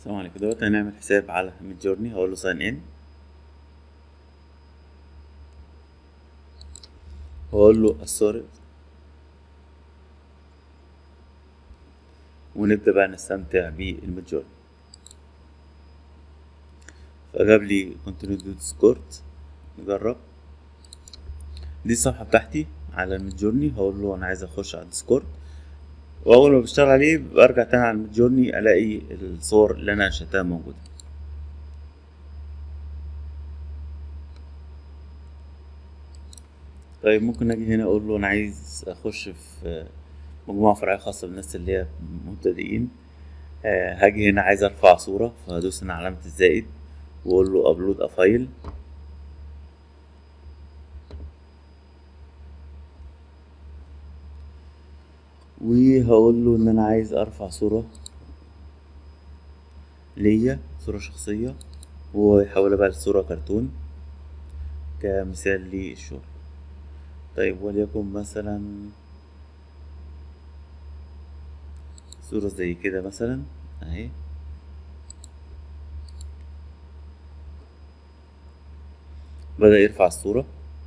السلام عليكم دلوقتي هنعمل حساب على ميد جورني هقول له ساين ان واقول له السوري ونبدأ بقى نستمتع بالميد جورني فجاب لي كونتينيو دو ديسكورد نجرب دي الصفحة بتاعتي على الميد جورني هقول له انا عايز اخش على الديسكورد واول ما بشتغل عليه برجع تاني على الميد جورني الاقي الصور اللي انا انشأتها موجودة طيب ممكن اجي هنا اقول له انا عايز اخش في مجموعة فرعية خاصة بالناس اللي هي مبتدئين آه، هاجي هنا عايز ارفع صورة فهدوس هنا علامة الزائد واقول له ابلود افايل وهقول له ان انا عايز ارفع صورة ليا صورة شخصية ويحولها بقى لصورة كرتون كمثال للشغل طيب وليكن مثلا صورة زي كده مثلا اهي بدأ يرفع الصورة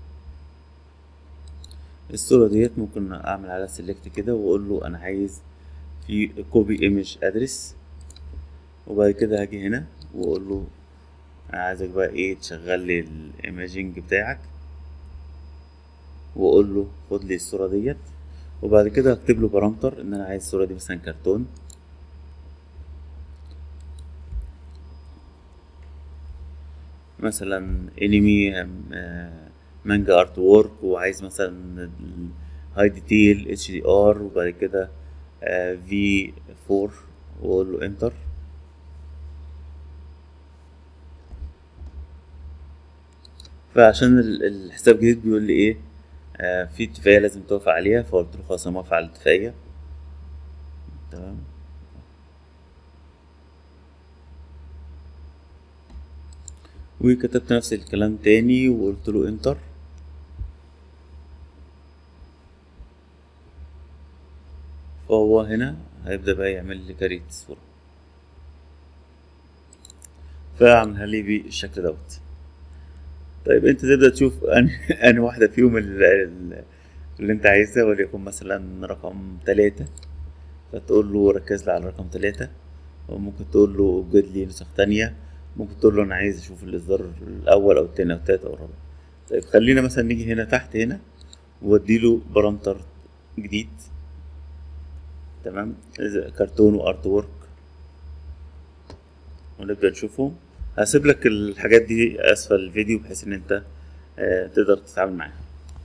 الصورة ديت ممكن اعمل عليها سيلكت كده واقول له انا عايز في كوبي ايمج ادرس وبعد كده هاجي هنا واقول له انا عايزك بقى ايه تشغل لي الايماجينج بتاعك واقول له خد لي الصورة ديت وبعد كده هكتب له بارامتر ان انا عايز الصورة دي مثلا كرتون مثلا انمي مانجا ارت وورك وعايز مثلا هاي ديتيل اتش دي ار وبعد كده في 4 واقول له انتر فعشان الحساب الجديد بيقول لي ايه آه في اتفاقية لازم توافق عليها فقلت له خلاص انا موافق على الاتفاقية تمام وكتبت نفس الكلام تاني وقلت له انتر فهو هنا هيبدأ بقى يعمل لي كاريت الصورة فاعملها لي بالشكل دوت طيب انت تبدأ تشوف انهي واحدة فيهم اللي انت عايزها وليكن مثلا رقم تلاتة فتقول له ركز لي على رقم تلاتة وممكن تقول له وجد لي نسخ تانية ممكن تقول له انا عايز اشوف الاصدار الاول او التاني او التالت او الرابع طيب خلينا مثلا نيجي هنا تحت هنا واديله بارامتر جديد تمام كرتون وارت وورك ونبدا نشوفهم هسيب لك الحاجات دي اسفل الفيديو بحيث ان انت آه تقدر تتعامل معاها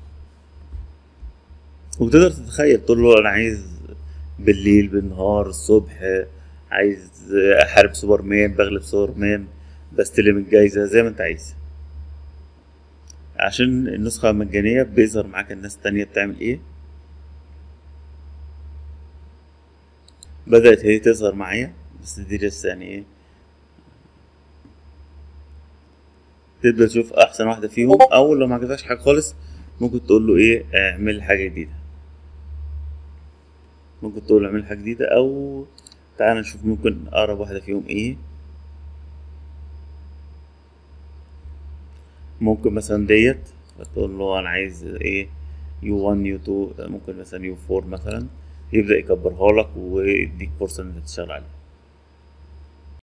وتقدر تتخيل تقول له انا عايز بالليل بالنهار الصبح عايز احارب سوبرمان بغلب سوبرمان بستلم الجايزة زي ما انت عايز عشان النسخة مجانية بيظهر معاك الناس التانية بتعمل ايه بدأت هي تظهر معايا بس دي لسه يعني ايه تبدأ تشوف أحسن واحدة فيهم أو لو معجبكش حاجة خالص ممكن تقول له إيه اعمل حاجة جديدة ممكن تقول له اعمل حاجة جديدة أو تعال نشوف ممكن أقرب واحدة فيهم إيه ممكن مثلا ديت فتقول له أنا عايز إيه يو 1 يو 2 ممكن مثلا يو 4 مثلا يبدأ يكبرها لك ويديك فرصة إن أنت تشتغل عليها